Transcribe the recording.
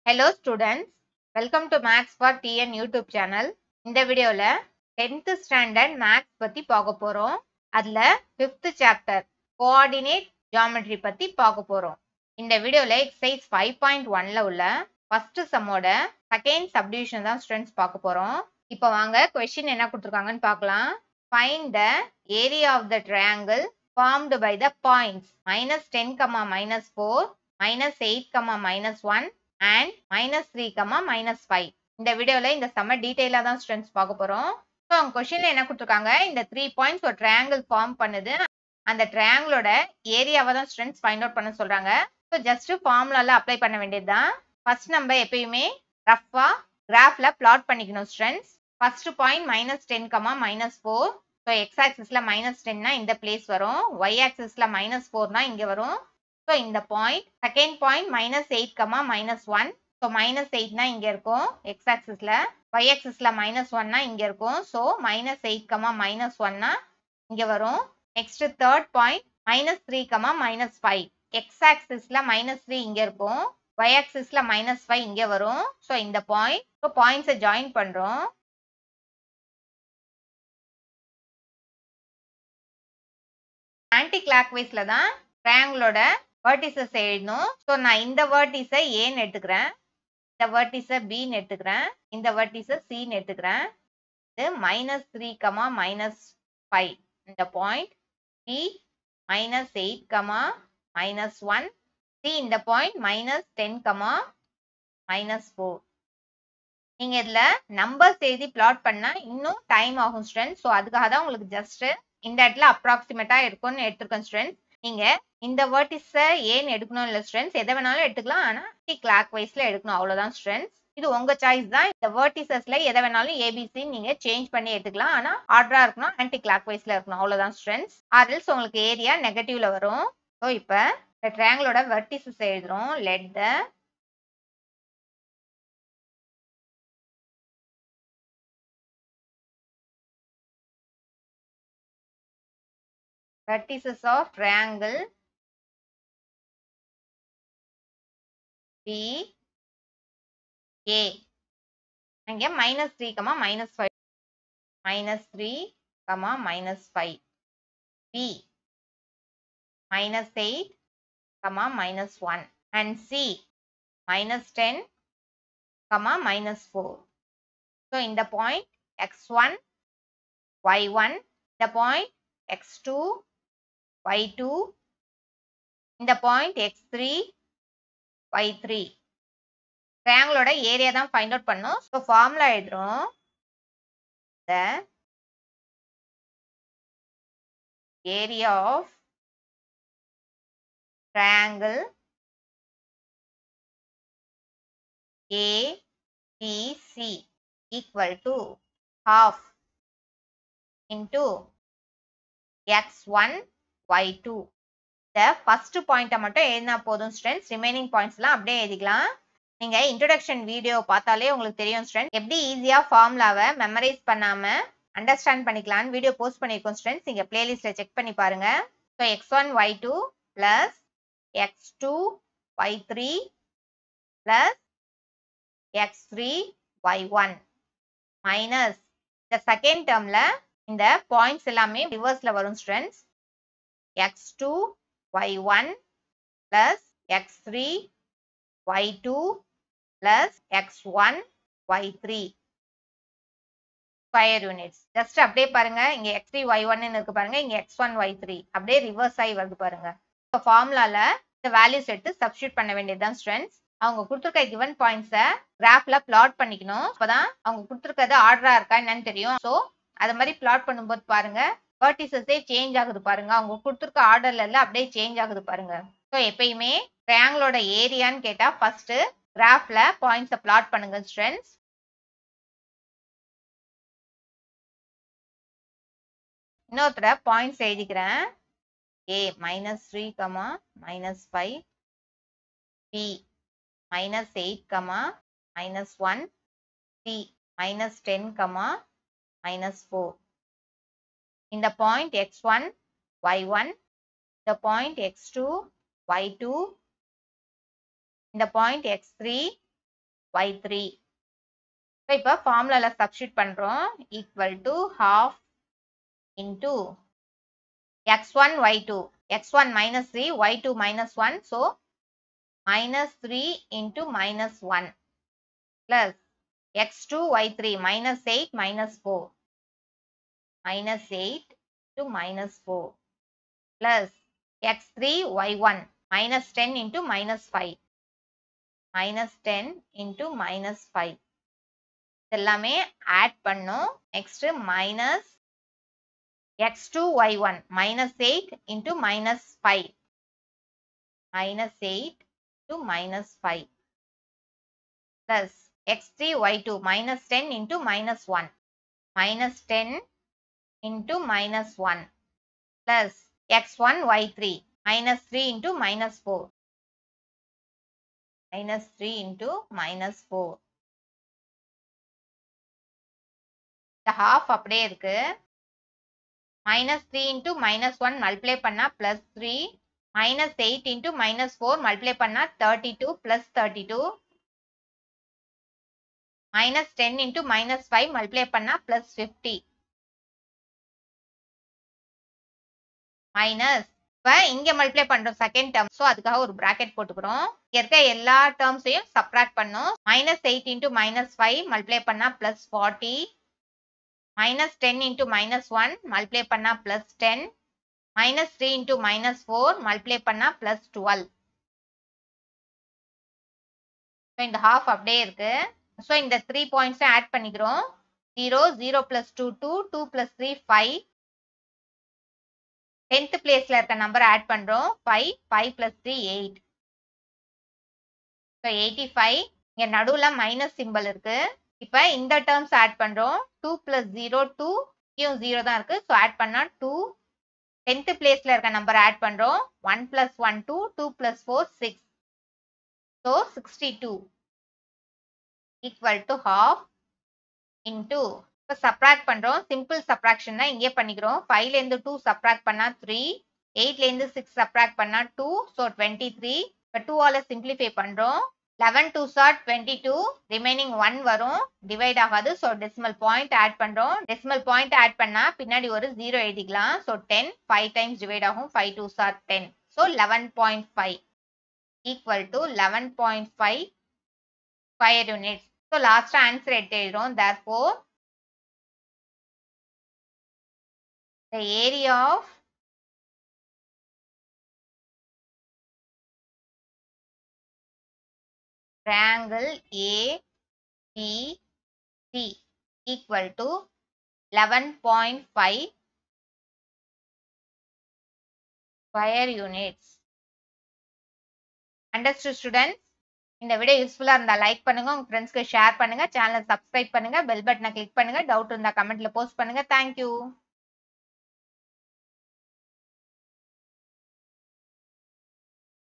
Hello students, welcome to Maths for TN YouTube channel. இந்த வீடியோல 10th standard maths பத்தி பார்க்க போறோம். அதுல 5th சாப்டர் கோஆர்டினேட் ஜியாமெட்ரி பத்தி பார்க்க போறோம். இந்த வீடியோல எக்ஸசைஸ் 5.1ல உள்ள ஃபர்ஸ்ட் சம்மோட செகண்ட் சப்டிவிஷன் தான் ஸ்டூடெண்ட்ஸ் பார்க்க போறோம். இப்போ வாங்க கொஸ்டின் என்ன கொடுத்துருக்காங்கன்னு பார்க்கலாம். Find the area of the triangle formed by the points minus 10, comma minus 4, minus 8, comma minus 1 and minus 3, comma minus 5. இந்த வீடியோல இந்த செம்ம டீடைலா தான் ஸ்டூடெண்ட்ஸ் பார்க்க போறோம் ஸோ அவங்க கொஸ்டின்ல என்ன கொடுத்துருக்காங்க இந்த த்ரீ பாயிண்ட்ஸ் ஒரு ட்ரையாங்கிள் ஃபார்ம் பண்ணுது அந்த ட்ரையாங்கிளோட ஏரியாவை தான் ஸ்டூடெண்ட்ஸ் ஃபைண்ட் அவுட் பண்ண சொல்றாங்க ஸோ ஜஸ்ட் ஃபார்முலால அப்ளை பண்ண வேண்டியது தான் ஃபர்ஸ்ட் நம்ம எப்பயுமே ரஃபா கிராஃப்ல பிளாட் பண்ணிக்கணும் students first point minus ten comma minus four so X ஆக்சிஸ்ல மைனஸ் டென்னா இந்த பிளேஸ் வரும் ஒய் ஆக்சிஸ்ல மைனஸ் ஃபோர்னா இங்க வரும் ஸோ இந்த point second point minus eight comma minus one so minus எயிட்னா இங்க இருக்கும் எக்ஸ் ஆக்சிஸ்ல ஒய் ஆக்சிஸ்ல மைனஸ் ஒன்னா இங்க இருக்கும் so minus eight comma minus ஒன்னா இங்க வரும் next third point minus three comma minus five X ஆக்சிஸ்ல மைனஸ் த்ரீ இங்க இருக்கும் ஒய் ஆக்சிஸ்ல மைனஸ் ஃபைவ் இங்க வரும் ஸோ இந்த பாயிண்ட் ஸோ பாயிண்ட்ஸை ஜாயின் பண்றோம் ஆன்டி கிளாக் வைஸ்ல தான் ட்ரையாங்கிளோட வேர்டிசஸ் எழுதணும் ஸோ நான் இந்த வேர்டிஸை ஏன்னு எடுத்துக்கிறேன் இந்த வேர்டிஸை பின்னு எடுத்துக்கிறேன் இந்த வேர்டிஸை சின்னு எடுத்துக்கிறேன் இது minus three comma minus five இந்த point B minus eight comma minus one C இந்த point minus ten comma minus four நீங்க இதுல நம்பர்ஸ் எழுதி பிளாட் பண்ணா இன்னும் டைம் ஆகும் ஸ்டூடெண்ட் ஸோ அதுக்காக தான் உங்களுக்கு ஜஸ்ட் இந்த இடத்துல அப்ராக்சிமேட்டா இருக்கும்னு எடுத்திருக்கேன் ஸ்டூடெண்ட்ஸ் நீங்க இந்த வேர்டிஸ ஏன் எடுக்கணும் இல்ல ஸ்டூடெண்ட்ஸ் எதை வேணாலும் எடுத்துக்கலாம் ஆனா கிளாக் வைஸ்ல எடுக்கணும் அவ்வளவுதான் ஸ்டூடெண்ட்ஸ் இது உங்க சாய்ஸ் தான் இந்த வேர்டிசஸ்ல எதை வேணாலும் ஏபிசி நீங்க சேஞ்ச் பண்ணி எடுத்துக்கலாம் ஆனா ஆர்டரா இருக்கணும் ஆன்டி கிளாக் வைஸ்ல இருக்கணும் அவ்வளவுதான் ஸ்டூடெண்ட்ஸ் ஆர்எல்ஸ் உங்களுக்கு ஏரியா நெகட்டிவ்ல வரும் ஸோ இப்ப இந்த ட்ரையாங்கிளோட வெர்டிசஸ் எழுதுறோம் let the vertices of triangle B A அங்க minus 3, minus 5 minus 3, minus 5 B minus 8, minus 1 and C minus 10, minus 4 so in the point x1 y1 the point x2 y2 இந்த point X three Y three ட்ரையாங்கிளோட area தான் find out பண்ணும் so formula எழுதுறோம் the area of triangle ABC equal to half into x1 y2 இந்த first பாயிண்ட்டை மட்டும் எழுதினா போதும் ஸ்டூடெண்ட்ஸ் ரிமைனிங் பாயிண்ட்ஸ்லாம் அப்படியே எழுதிக்கலாம் நீங்க இன்ட்ரடக்ஷன் வீடியோ பார்த்தாலே உங்களுக்கு தெரியும் ஸ்டூடெண்ட் எப்படி ஈஸியா ஃபார்முலாவை மெமரைஸ் பண்ணாம அண்டர்ஸ்டாண்ட் பண்ணிக்கலாம்னு வீடியோ போஸ்ட் பண்ணியிருக்கோம் ஸ்டூடெண்ட்ஸ் நீங்க பிளேலிஸ்ட்ல செக் பண்ணி பாருங்க so X one Y two plus X two Y three plus X three Y one minus இந்த செகண்ட் டேர்ம்ல இந்த பாயிண்ட்ஸ் எல்லாமே ரிவர்ஸ்ல வரும் students X two Y one plus X three Y two plus X one Y three square units just அப்படியே பாருங்க இங்க X three Y ஒன்னு இருக்கு பாருங்க இங்க எக்ஸ் ஒன் ஒய் த்ரீ அப்படியே ரிவர்ஸ் ஆகி வருது பாருங்க இப்போ ஃபார்முலால இந்த வேல்யூஸ் எடுத்து சப்ஸ்டியூட் பண்ண வேண்டியதுதான் ஸ்டூடெண்ட்ஸ் அவங்க கொடுத்துருக்க கிவன் பாயிண்ட்ஸை கிராஃப்ல பிளாட் பண்ணிக்கணும் அப்பதான் அவங்க கொடுத்துருக்கிறது ஆர்டரா இருக்கா என்னன்னு தெரியும் ஸோ அது மாதிரி பிளாட் பண்ணும்போது பாருங்க வேர்டிசஸே சேஞ்ச் ஆகுது பாருங்க அவங்க கொடுத்துருக்க ஆர்டர்ல எல்லாம் அப்படியே சேஞ்ச் ஆகுது பாருங்க ஸோ எப்பயுமே ட்ரையாங்கிளோட ஏரியான்னு கேட்டா ஃபர்ஸ்ட் கிராஃப்ல பாயிண்ட்ஸை பிளாட் பண்ணுங்க ஸ்ட்ரென்ஸ் இன்னொருத்தர பாயிண்ட்ஸ் எழுதிக்கிறேன் A minus three comma minus five B minus 8 comma minus 1 C minus 10 comma minus 4 in the point x1 y1 the point x2 y2 in the point x3 Y three இப்போ ஃபார்முலால substitute பண்றோம் equal to half into X one Y two X one minus three Y two minus one so minus 3 into minus 1 plus x2 y3 minus 8 minus 4 minus 8 to minus 4 plus x3 y1 minus 10 into minus 5 minus 10 into minus 5 இதெல்லாமே add பண்ணும் next minus X two Y one minus eight into minus five minus eight to minus 5 plus x3 y2 minus 10 into minus 1 minus 10 into minus 1 plus x1 y3 minus 3 into minus 4 minus 3 into minus 4 the half அப்படியே இருக்கு minus 3 into minus 1 multiply பண்ணா plus 3 minus 8 into minus 4 multiply பண்ணா 32 plus 32 minus 10 into minus 5 multiply பண்ணா plus 50 minus இப்ப இங்க multiply பண்றோம் second term so அதுக்காக ஒரு பிராக்கெட் போட்டுக்கிறோம் இங்க இருக்க எல்லா டேர்ம்ஸையும் சப்ராக்ட் பண்ணும் minus eight into minus five multiply பண்ணா plus forty minus ten into minus one multiply பண்ணா plus ten minus 3 into minus 4 multiply பண்ணா plus 12 so இந்த half அப்படியே இருக்கு so இந்த 3 points ஆட் பண்ணிக்கிறோம் 0 0 plus 2 2 2 plus 3 5 10th பிளேஸ்ல இருக்க நம்பர் ஆட் பண்றோம் 5 5 plus 3 8 so 85 இங்க நடுவுல மைனஸ் சிம்பிள் இருக்கு இப்ப இந்த டேர்ம்ஸ் ஆட் பண்றோம் 2 plus 0 2 இங்கேயும் 0 தான் இருக்கு ஸோ ஆட் பண்ணா 2 டென்த் பிளேஸ்ல இருக்க நம்பர் ஆட் பண்றோம் one plus one two two plus four six so sixty two equal to half into இப்போ சப்ராக்ட் பண்றோம் சிம்பிள் சப்ராக்ஷன் தான் இங்கே பண்ணிக்கிறோம் ஃபைவ்ல இருந்து டூ சப்ராக்ட் பண்ணா த்ரீ எயிட்ல இருந்து சிக்ஸ் சப்ராக்ட் பண்ணா டூ ஸோ டுவெண்ட்டி த்ரீ இப்போ டூ ஆல சிம்பிளிஃபை பண்றோம் லெவன் டூ சார் டுவெண்ட்டி டூ ரிமைனிங் ஒன் வரும் டிவைட் ஆகாது ஸோ டெசிமல் பாயிண்ட் ஆட் பண்றோம் டெசிமல் பாயிண்ட் ஆட் பண்ணா பின்னாடி ஒரு ஜீரோ எழுதிக்கலாம் so ten five times divide ஆகும் ஃபைவ் டூ சார் ten so eleven point five equal to eleven point five square units so லாஸ்டா ஆன்சர் எடுத்து எழுதுறோம் therefore the area of triangle A B C equal to 11.5 square units. Understood students? இந்த video யூஸ்ஃபுல்லா இருந்தா like பண்ணுங்க உங்க ஃப்ரெண்ட்ஸ்க்கு share பண்ணுங்க சேனலை சப்ஸ்கிரைப் பண்ணுங்க பெல் பட்டனை கிளிக் பண்ணுங்க டவுட் இருந்தா கமெண்ட்ல போஸ்ட் பண்ணுங்க தேங்க்யூ